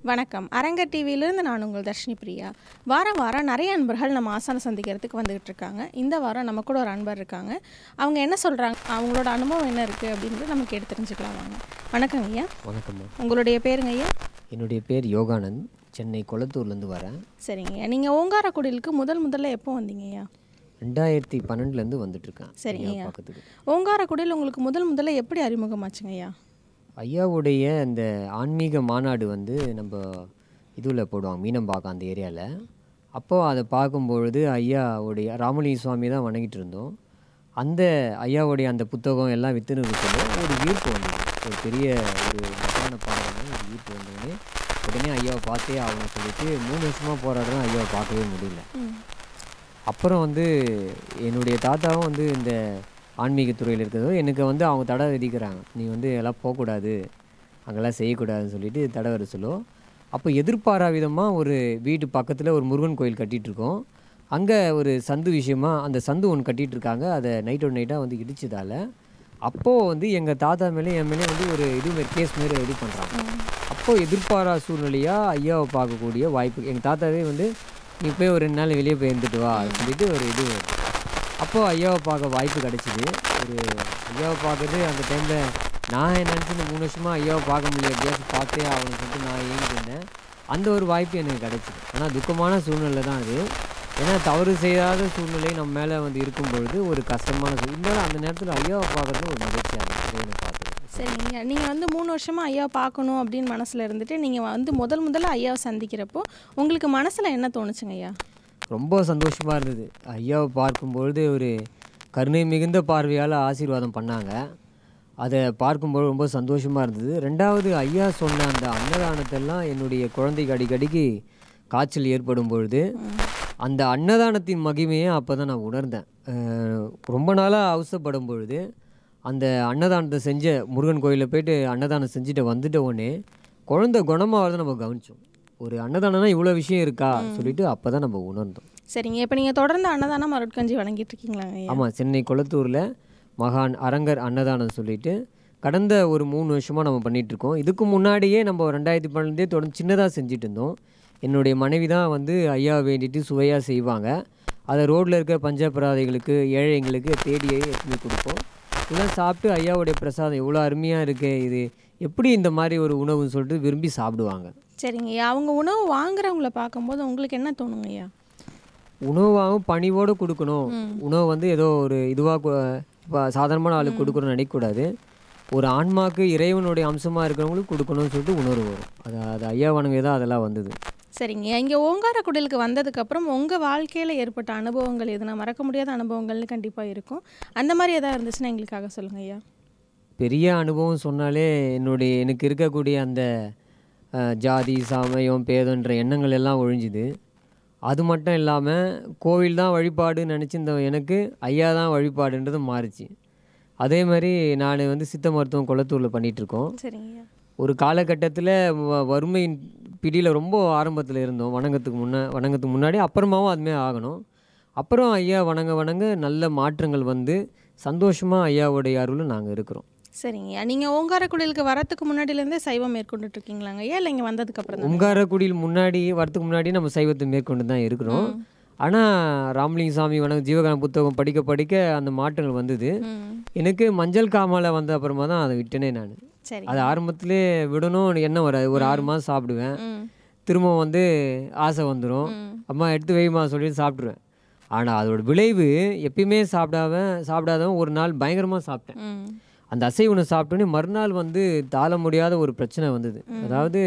வணக்கம் அரங்கர் டிவியிலிருந்து நான் உங்கள் தர்ஷினி பிரியா வாரம் வாரம் நிறைய அன்பர்கள் நம்ம ஆசான சந்திக்கிறதுக்கு வந்துகிட்டு இருக்காங்க இந்த வாரம் நம்ம கூட ஒரு அன்பர் இருக்காங்க அவங்க என்ன சொல்கிறாங்க அவங்களோட அனுபவம் என்ன இருக்குது அப்படின்றது நம்ம கேட்டு தெரிஞ்சுக்கலாம் வாங்க வணக்கங்க ஐயா வணக்கம்மா உங்களுடைய பேருங்க ஐயா என்னுடைய பேர் யோகானந்த் சென்னை கொளத்தூர்லேருந்து வரேன் சரிங்க ஐயா நீங்கள் ஓங்காரக்குடிலுக்கு முதல் முதல்ல எப்போ வந்தீங்க ஐயா ரெண்டாயிரத்தி பன்னெண்டுலேருந்து வந்துட்டுருக்கேன் சரிங்க ஐயா ஐயா. பக்கத்துக்கு ஓங்காரக்குடியில் உங்களுக்கு முதல் முதல்ல எப்படி அறிமுகமாச்சுங்க ஐயா ஐயாவுடைய இந்த ஆன்மீக மாநாடு வந்து நம்ம இதுவில் போடுவாங்க மீனம்பாக்கம் அந்த ஏரியாவில் அப்போது அதை பார்க்கும்பொழுது ஐயாவுடைய ராமலிங்க சுவாமி தான் வணங்கிட்டு இருந்தோம் அந்த ஐயாவுடைய அந்த புத்தகம் எல்லாம் வித்துன்னு சொல்லி ஒரு ஈர்ப்பு வந்தது ஒரு பெரிய ஒரு பகவான பாடலாம் ஒரு ஈர்ப்பு வந்தோடனே உடனே ஐயாவை பார்த்தே ஆகணும்னு சொல்லிட்டு மூணு வருஷமாக போராடுறோம் ஐயாவை பார்க்கவே முடியல அப்புறம் வந்து என்னுடைய தாத்தாவும் வந்து இந்த ஆன்மீகத்துறையில் இருக்கிறதோ எனக்கு வந்து அவங்க தடை விதிக்கிறாங்க நீ வந்து எல்லாம் போகக்கூடாது அங்கெல்லாம் செய்யக்கூடாதுன்னு சொல்லிட்டு தடை வர சொல்லும் அப்போ எதிர்பாரா விதமாக ஒரு வீட்டு பக்கத்தில் ஒரு முருகன் கோயில் கட்டிட்டு இருக்கோம் அங்கே ஒரு சந்து விஷயமா அந்த சந்து ஒன்று கட்டிட்டு இருக்காங்க அதை நைட்டோட நைட்டாக வந்து இடிச்சதால அப்போது வந்து எங்கள் தாத்தா மேலே என் மேலே வந்து ஒரு இது மாரி கேஸ் மாரி இது பண்ணுறாங்க அப்போது எதிர்பாரா சூழ்நிலையாக ஐயாவை பார்க்கக்கூடிய வாய்ப்பு எங்கள் தாத்தாவே வந்து நீ போய் ஒரு ரெண்டு நாள் வெளியே போய் இருந்துட்டு வா சொல்லிட்டு ஒரு இது அப்போது ஐயாவை பார்க்க வாய்ப்பு கிடச்சிது ஒரு ஐயாவை பார்க்கறது அந்த டைமில் நான் நினச்சி இந்த மூணு வருஷமாக ஐயாவை பார்க்க முடியல எப்படியாச்சும் பார்த்தே ஆகணும்னு சொல்லிட்டு நான் ஏங்கிட்டு இருந்தேன் அந்த ஒரு வாய்ப்பு எனக்கு கிடச்சிது ஆனால் துக்கமான சூழ்நிலை தான் அது ஏன்னா தவறு செய்யாத சூழ்நிலை நம்ம மேலே வந்து இருக்கும் பொழுது ஒரு கஷ்டமான சூழ்நிலை இருந்தாலும் அந்த நேரத்தில் ஐயாவை பார்க்கறது ஒரு மகிழ்ச்சியாக இருந்துச்சு இறைவனை பார்த்து சரிங்க நீங்கள் வந்து மூணு வருஷமாக ஐயா பார்க்கணும் அப்படின்னு மனசில் இருந்துட்டு நீங்கள் வந்து முதல் முதல்ல ஐயாவை சந்திக்கிறப்போ உங்களுக்கு மனசில் என்ன தோணுச்சுங்க ஐயா ரொம்ப சந்தோஷமாக இருந்தது ஐயாவை பார்க்கும்பொழுது ஒரு கருணை மிகுந்த பார்வையால் ஆசீர்வாதம் பண்ணாங்க அதை பார்க்கும்போது ரொம்ப சந்தோஷமாக இருந்தது ரெண்டாவது ஐயா சொன்ன அந்த அன்னதானத்தெல்லாம் என்னுடைய குழந்தைக்கு அடிக்கடிக்கு காய்ச்சல் ஏற்படும் பொழுது அந்த அன்னதானத்தின் மகிமையை அப்போ தான் நான் உணர்ந்தேன் அஹ் ரொம்ப நாளாக அவசப்படும் பொழுது அந்த அன்னதானத்தை செஞ்ச முருகன் கோயிலில் போயிட்டு அன்னதானம் செஞ்சுட்டு வந்துட்ட உடனே குழந்தை குணமாகிறத நம்ம கவனிச்சோம் ஒரு அன்னதானம்னா இவ்வளோ விஷயம் இருக்கா சொல்லிட்டு அப்போ தான் நம்ம உணர்ந்தோம் சரிங்க இப்போ நீங்கள் தொடர்ந்து அன்னதானம் அருட்கஞ்சி வழங்கிட்டு இருக்கீங்களாங்க ஐயா ஆமாம் சென்னை கொளத்தூரில் மகான் அரங்கர் அன்னதானம் சொல்லிட்டு கடந்த ஒரு மூணு வருஷமாக நம்ம பண்ணிட்டு இருக்கோம் இதுக்கு முன்னாடியே நம்ம ரெண்டாயிரத்தி பன்னெண்டுலேயே தொடர்ந்து சின்னதாக செஞ்சுட்டு இருந்தோம் என்னுடைய மனைவி தான் வந்து ஐயா வேண்டிட்டு சுவையாக செய்வாங்க அதை ரோட்டில் இருக்க பஞ்சபிராதைகளுக்கு ஏழைங்களுக்கு தேடியே எடுத்துன்னு கொடுப்போம் இதெல்லாம் சாப்பிட்டு ஐயாவுடைய பிரசாதம் எவ்வளோ அருமையாக இருக்கு இது எப்படி இந்த மாதிரி ஒரு உணவுன்னு சொல்லிட்டு விரும்பி சாப்பிடுவாங்க சரிங்க ஐயா அவங்க உணவு வாங்குறவங்கள பார்க்கும்போது உங்களுக்கு என்ன தோணுங்க ஐயா உணவாகவும் பணிவோடு கொடுக்கணும் உணவு வந்து ஏதோ ஒரு இதுவாக இப்போ சாதாரணமான ஆளுக்கு கொடுக்கணும்னு நினைக்கக்கூடாது ஒரு ஆன்மாக்கு இறைவனுடைய அம்சமாக இருக்கிறவங்களுக்கு கொடுக்கணும்னு சொல்லிட்டு உணர்வு வரும் அது அது ஐயா வணங்க தான் அதெல்லாம் வந்தது சரிங்க இங்கே ஓங்காரக்குடிலுக்கு வந்ததுக்கப்புறம் உங்கள் வாழ்க்கையில் ஏற்பட்ட அனுபவங்கள் எதுனா மறக்க முடியாத அனுபவங்கள்னு கண்டிப்பாக இருக்கும் அந்த மாதிரி எதாவது இருந்துச்சுன்னா எங்களுக்காக சொல்லுங்க ஐயா பெரிய அனுபவம் சொன்னாலே என்னுடைய எனக்கு இருக்கக்கூடிய அந்த அஹ், ஜாதி சமயம் பேதன்ற எண்ணங்கள் எல்லாம் ஒழிஞ்சுது அது மட்டும் இல்லாமல் கோவில் தான் வழிபாடு நினச்சிருந்த எனக்கு ஐயா தான் வழிபாடுன்றது மாறுச்சு அதே மாதிரி நான் வந்து சித்த மருத்துவம் கொளத்தூரில் பண்ணிகிட்ருக்கோம் சரிங்க ஐயா ஒரு காலகட்டத்தில் வறுமையின் பிடியில் ரொம்ப ஆரம்பத்தில் இருந்தோம் வணங்கத்துக்கு முன்னே வணங்கத்துக்கு முன்னாடி அப்புறமாவும் அதுமாரி ஆகணும் அப்புறம் ஐயா வணங்க வணங்க நல்ல மாற்றங்கள் வந்து சந்தோஷமாக ஐயாவுடைய அருளும் நாங்கள் இருக்கிறோம் சரிங்க ஐயா நீங்கள் ஓங்காரக்குடிலுக்கு வரத்துக்கு முன்னாடியிலேருந்தே சைவம் மேற்கொண்டுட்டு இருக்கீங்களாங்க ஐயா இல்லை இங்கே வந்ததுக்கப்புறம் தான் உங்காரக்குடியில் முன்னாடி வரத்துக்கு முன்னாடி நம்ம சைவத்தை மேற்கொண்டு தான் இருக்கிறோம் ஆனால் ராமலிங்க சாமி வணங்க ஜீவகான புத்தகம் படிக்க படிக்க அந்த மாற்றங்கள் வந்தது ம் எனக்கு மஞ்சள் காமாலை வந்த அப்புறமா தான் அதை விட்டனே நான் சரி அது ஆரம்பத்திலே விடணும் எண்ணம் வராது ஒரு ஆறு மாதம் சாப்பிடுவேன் ம் திரும்ப வந்து ஆசை வந்துடும் ம். அம்மா எடுத்து வைமா சொல்லிட்டு சாப்பிட்ருவேன் ஆனால் அதோட விளைவு எப்பயுமே சாப்பிடாம சாப்பிடாதவன் ஒரு நாள் பயங்கரமாக சாப்பிட்டேன் ம் அந்த அசைவ உணவு சாப்பிட்டோன்னே மறுநாள் வந்து தாழ முடியாத ஒரு பிரச்சனை வந்தது அதாவது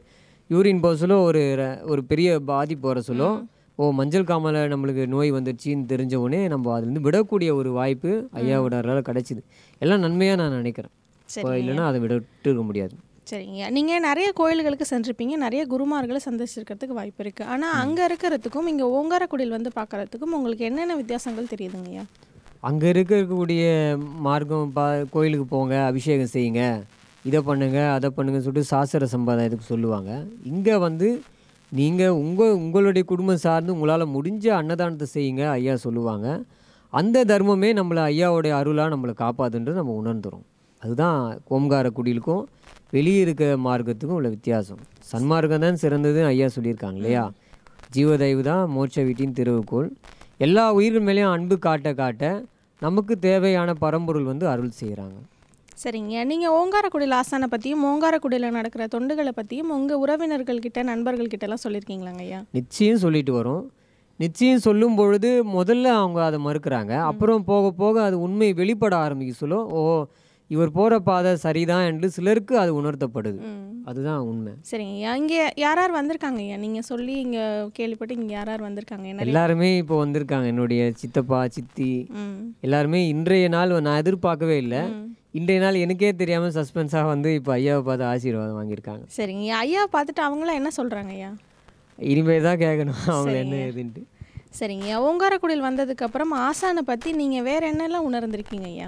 யூரின் போக சொல்ல ஒரு ர- ஒரு பெரிய பாதிப்பு வர சொல்ல ஓ மஞ்சள் காமலை நம்மளுக்கு நோய் வந்துடுச்சின்னு தெரிஞ்ச உடனே நம்ம அதுலேருந்து விடக்கூடிய ஒரு வாய்ப்பு ஐயாவோட அருளால் கிடைச்சிது எல்லாம் நன்மையாக நான் நினைக்கிறேன் இப்போ இல்லைன்னா அதை விட்டு இருக்க முடியாது சரிங்க நீங்கள் நிறைய கோயில்களுக்கு சென்றிருப்பீங்க நிறைய குருமார்களை சந்திச்சிருக்கிறதுக்கு வாய்ப்பு இருக்குது ஆனால் அங்கே இருக்கிறதுக்கும் இங்கே ஓங்காரக்குடியில் வந்து பார்க்கறதுக்கும் உங்களுக்கு என்னென்ன வித்தியாசங்கள் தெரியுதுங்கய்யா அங்கே இருக்கக்கூடிய மார்க்கம் பா கோயிலுக்கு போங்க அபிஷேகம் செய்யுங்க இதை பண்ணுங்க அதை பண்ணுங்கன்னு சொல்லிட்டு சாஸ்திர சம்பிரதாயத்துக்கு சொல்லுவாங்க இங்கே வந்து நீங்கள் உங்கள் உங்களுடைய குடும்பம் சார்ந்து உங்களால் முடிஞ்ச அன்னதானத்தை செய்யுங்க ஐயா சொல்லுவாங்க அந்த தர்மமே நம்மளை ஐயாவுடைய அருளாக நம்மளை காப்பாதுன்றது நம்ம உணர்ந்துரும் அதுதான் ஓம்கார குடிலுக்கும் வெளியே இருக்க மார்க்கத்துக்கும் உள்ள வித்தியாசம் சன்மார்க்கம் தான் சிறந்ததுன்னு ஐயா சொல்லியிருக்காங்க இல்லையா ஜீவதயவு தான் மோட்ச வீட்டின் திருவுக்கோள் எல்லா உயிர்கள் மேலேயும் அன்பு காட்ட காட்ட நமக்கு தேவையான பரம்பொருள் வந்து அருள் செய்கிறாங்க சரிங்க நீங்கள் ஓங்காரக்குடியில் ஆசானை பற்றியும் ஓங்காரக்குடியில் நடக்கிற தொண்டுகளை பற்றியும் உங்கள் உறவினர்கள்கிட்ட நண்பர்கள்கிட்ட எல்லாம் சொல்லியிருக்கீங்களாங்க ஐயா நிச்சயம் சொல்லிட்டு வரோம் நிச்சயம் சொல்லும் பொழுது முதல்ல அவங்க அதை மறுக்கிறாங்க அப்புறம் போக போக அது உண்மை வெளிப்பட ஆரம்பிக்க சொல்ல ஓ இவர் போகிற பாதை சரிதான் என்று சிலருக்கு அது உணர்த்தப்படுது ம் அதுதான் உண்மை சரிங்க ஐயா இங்கே யார் யார் வந்திருக்காங்க ஐயா நீங்கள் சொல்லி இங்கே கேள்விப்பட்டு இங்கே யார் யார் வந்திருக்காங்க என்ன எல்லாருமே இப்போ வந்திருக்காங்க என்னுடைய சித்தப்பா சித்தி ம் எல்லாருமே இன்றைய நாள் நான் எதிர்பார்க்கவே இல்லை இன்றைய நாள் எனக்கே தெரியாமல் சஸ்பென்ஸாக வந்து இப்போ ஐயாவை பார்த்து ஆசீர்வாதம் வாங்கியிருக்காங்க சரிங்க ஐயா ஐயா பார்த்துட்டு அவங்களாம் என்ன சொல்கிறாங்க ஐயா இனிமேல் தான் கேட்கணும் அவங்க என்ன ஏதுன்ட்டு சரிங்க ஐயா ஓங்காரக்குடியில் வந்ததுக்கப்புறம் ஆசானை பற்றி நீங்கள் வேறு என்னெல்லாம் உணர்ந்திருக்கீங்க ஐயா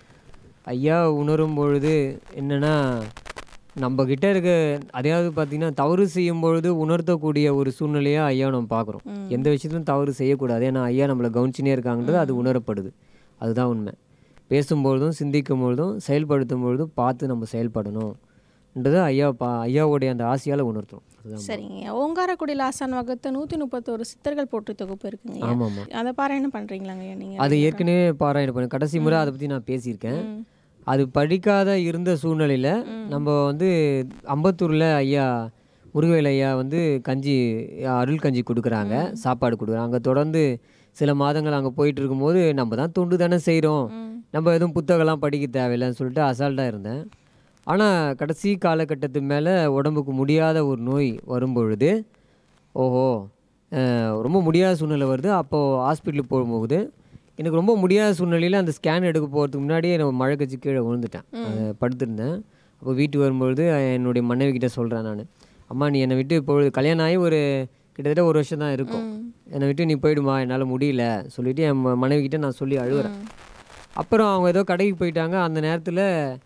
ஐயா உணரும் பொழுது என்னன்னா நம்ம கிட்ட இருக்க அதையாவது பார்த்தீங்கன்னா தவறு செய்யும் பொழுது உணர்த்தக்கூடிய ஒரு சூழ்நிலையாக ஐயா நம்ம பார்க்குறோம் எந்த விஷயத்திலும் தவறு செய்யக்கூடாது ஏன்னா ஐயா நம்மளை கவனிச்சுனே இருக்காங்கன்றது அது உணரப்படுது அதுதான் உண்மை பேசும்பொழுதும் சிந்திக்கும் பொழுதும் செயல்படுத்தும் பொழுதும் பார்த்து நம்ம செயல்படணும்ன்றது ஐயா பா ஐயாவுடைய அந்த ஆசையால் உணர்த்தும் அதுதான் சரிங்க ஐயா ஓங்காரக்குடியில் ஆசான் வகுத்த நூற்றி முப்பத்தோரு சித்தர்கள் போற்று தொகுப்பு இருக்குங்க ஐயா ஆமாம் ஆமாம் அதை பாராயணம் பண்ணுறீங்களாங்க ஐயா நீங்கள் அது ஏற்கனவே பாராயணம் பண்ணேன் கடைசி முறை அதை பற்றி நான் பேசியிருக்கேன் அது படிக்காத இருந்த சூழ்நிலையில் நம்ம வந்து அம்பத்தூரில் ஐயா முருகவேல் ஐயா வந்து கஞ்சி அருள் கஞ்சி கொடுக்குறாங்க சாப்பாடு கொடுக்குறாங்க அங்கே தொடர்ந்து சில மாதங்கள் அங்கே போயிட்டு இருக்கும்போது நம்ம தான் தொண்டு தானே செய்கிறோம் நம்ம எதுவும் புத்தகம்லாம் படிக்க தேவையில்லைன்னு சொல்லிட்டு அசால்ட்டாக இருந்தேன் ஆனால் கடைசி காலகட்டத்து மேலே உடம்புக்கு முடியாத ஒரு நோய் வரும்பொழுது ஓஹோ அஹ், ரொம்ப முடியாத சூழ்நிலை வருது அப்போது ஹாஸ்பிட்டலுக்கு போகும்போது எனக்கு ரொம்ப முடியாத சூழ்நிலையில் அந்த ஸ்கேன் எடுக்க போகிறதுக்கு முன்னாடியே நான் மழை கட்சி கீழே விழுந்துட்டேன் அதை படுத்திருந்தேன் அப்போ வீட்டுக்கு வரும்பொழுது என்னுடைய மனைவி கிட்ட சொல்கிறேன் நான் அம்மா நீ என்னை விட்டு இப்பொழுது கல்யாணம் ஆகி ஒரு கிட்டத்தட்ட ஒரு வருஷம் தான் இருக்கும் என்னை விட்டு நீ போயிடுமா என்னால் முடியல சொல்லிட்டு என் ம- மனைவி கிட்ட நான் சொல்லி அழுகுறேன் அப்புறம் அவங்க ஏதோ கடைக்கு போயிட்டாங்க அந்த நேரத்தில்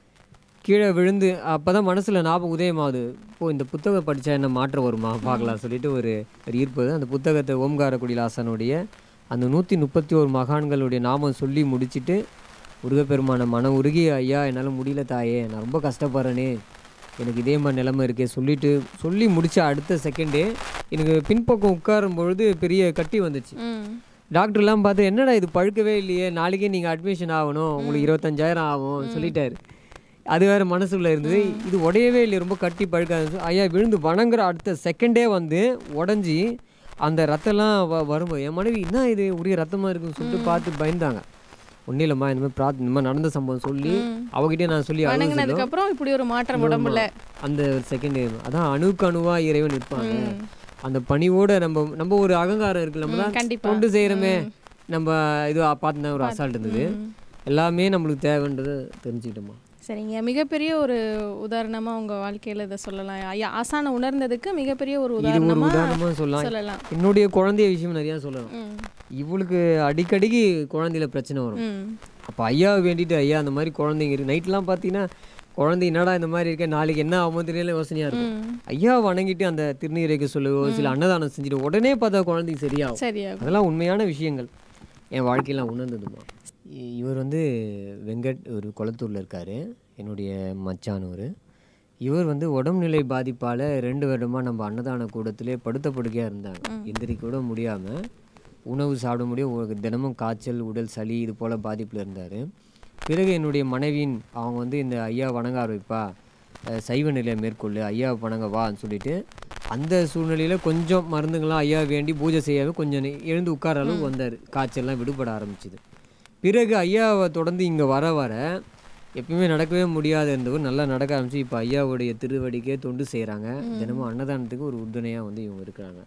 கீழே விழுந்து அப்போ தான் மனசில் ஞாபகம் உதயமாகுது ஓ இந்த புத்தகம் படித்தா என்ன மாற்றம் வருமா பார்க்கலாம் சொல்லிட்டு ஒரு ஒரு ஈர்ப்பு அந்த புத்தகத்தை ஓம்காரக்குடியில் ஆசானுடைய அந்த நூற்றி முப்பத்தி ஒரு மகான்களுடைய நாமம் சொல்லி முடிச்சிட்டு முருகப்பெருமான மனம் உருகி ஐயா என்னால் முடியல தாயே நான் ரொம்ப கஷ்டப்படுறேனே எனக்கு இதே மாதிரி நிலைமை இருக்கே சொல்லிட்டு சொல்லி முடிச்ச அடுத்த செகண்டே எனக்கு பின்பக்கம் உட்காரும் பொழுது பெரிய கட்டி வந்துச்சு ம் டாக்டர்லாம் பார்த்து என்னடா இது பழுக்கவே இல்லையே நாளைக்கே நீங்கள் அட்மிஷன் ஆகணும் உங்களுக்கு இருபத்தஞ்சாயிரம் ஆகும் சொல்லிட்டாரு அது வேற மனசுக்குள்ள இருந்தது இது உடையவே இல்லை ரொம்ப கட்டி பழுக்காது ஐயா விழுந்து வணங்குற அடுத்த செகண்டே வந்து உடஞ்சி அந்த ரத்தம்லாம் வ வரும்போது என் மனைவி என்ன இது உரிய ரத்தமாக இருக்குன்னு சொல்லிட்டு பார்த்து பயந்தாங்க ஒன்றும் இல்லைம்மா இந்த மாதிரி பிரார்த்தனை இந்த மாதிரி நடந்த சம்பவம் சொல்லி அவகிட்டே நான் சொல்லி அழுக சொல்லும். வணங்கினதுக்கு அப்புறம் இப்படி ஒரு மாற்றம் உடம்புல அந்த ஒரு செகண்ட் அதான் அணுக்கு அணுவா இறைவன் இருப்பாங்க அந்த பணிவோட நம்ம நம்ம ஒரு அகங்காரம் இருக்கு நம்ம தான் கண்டிப்பா. தொண்டு செய்கிறோமே நம்ம இது பார்த்து ஒரு அசால்ட் இருந்தது எல்லாமே நம்மளுக்கு தேவைன்றது தெரிஞ்சுக்கிட்டோமா சரிங்க மிகப்பெரிய ஒரு உதாரணமா உங்க வாழ்க்கையில இதை சொல்லலாம் ஐயா ஆசானை உணர்ந்ததுக்கு மிகப்பெரிய ஒரு இது ஒரு உதாரணமா உதாரணமாக சொல்லலாம் சொல்லலாம் என்னுடைய குழந்தைய விஷயம் நிறையா சொல்லலாம் ம் இவளுக்கு அடிக்கடிக்கு குழந்தையில பிரச்சனை வரும் ம் அப்போ ஐயாவை வேண்டிட்டு ஐயா அந்த மாதிரி குழந்தைங்க இருக்கு நைட்லாம் பார்த்தீங்கன்னா குழந்தை என்னடா இந்த மாதிரி இருக்க நாளைக்கு என்ன ஆகும் தெரியல யோசனையாக இருக்கும் ம் ஐயா வணங்கிட்டு அந்த திருநீரைக்கு சொல்லுவோ சில அன்னதானம் செஞ்சுட்டு உடனே பார்த்தா குழந்தைக்கு சரியாகும் சரியாகும் அதெல்லாம் உண்மையான விஷயங்கள் என் வாழ்க்கையில் நான் உணர்ந்ததுமா இ- இவர் வந்து வெங்கட் ஒரு குளத்தூரில் இருக்கார் என்னுடைய மச்சானவர் இவர் வந்து உடம்புநிலை பாதிப்பால் ரெண்டு வருடமாக நம்ம அன்னதான கூடத்திலே படுத்த படுக்கையாக இருந்தாங்க எந்திரிக்க கூட முடியாமல் உணவு சாப்பிட முடியும் ஒரு தினமும் காய்ச்சல் உடல் சளி இது போல் பாதிப்பில் இருந்தார் பிறகு என்னுடைய மனைவியின் அவங்க வந்து இந்த ஐயா வணங்க ஆரம்பிப்பா அஹ் சைவ நிலையை மேற்கொள்ளு ஐயா வணங்க வான்னு சொல்லிட்டு அந்த சூழ்நிலையில் கொஞ்சம் மருந்துங்களாம் ஐயா வேண்டி பூஜை செய்யாமல் கொஞ்சம் நே- எழுந்து உட்கார அளவுக்கு வந்தார் காய்ச்சல்லாம் விடுபட ஆரம்பிச்சுது பிறகு ஐயாவை தொடர்ந்து இங்கே வர வர எப்பயுமே நடக்கவே முடியாது இருந்தவர் நல்லா நடக்க ஆரம்பிச்சு இப்போ ஐயாவுடைய திருவடிக்கே தொண்டு செய்கிறாங்க தினமும் அன்னதானத்துக்கு ஒரு உறுதுணையாக வந்து இவங்க இருக்கிறாங்க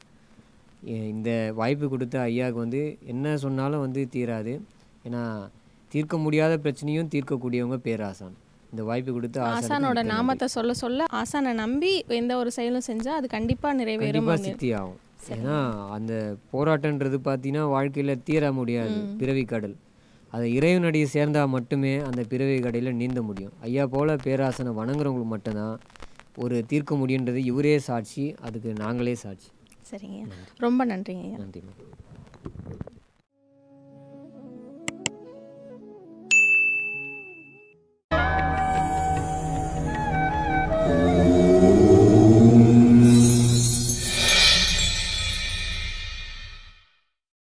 எ- இந்த வாய்ப்பு கொடுத்த ஐயாவுக்கு வந்து என்ன சொன்னாலும் வந்து தீராது ஏன்னா தீர்க்க முடியாத பிரச்சனையும் தீர்க்கக்கூடியவங்க பேராசான் இந்த வாய்ப்பு கொடுத்த ஆசானோட நாமத்தை சொல்ல சொல்ல ஆசானை நம்பி எந்த ஒரு செயலும் செஞ்சா அது கண்டிப்பா நிறைவேறும் கண்டிப்பாக அப்படின்னு. சித்தி ஆகும் ஏன்னா அந்த போராட்டன்றது பார்த்தீங்கன்னா வாழ்க்கையில் தீர முடியாது பிறவி கடல் அதை இறைவனடியை சேர்ந்தால் மட்டுமே அந்த பிறவி கடையில் நீந்த முடியும் ஐயா போல பேராசனை வணங்குறவங்களுக்கு மட்டும்தான் ஒரு தீர்க்க முடியுன்றது இவரே சாட்சி அதுக்கு நாங்களே சாட்சி சரிங்க ரொம்ப நன்றிங்க ஐயா நன்றிம்மா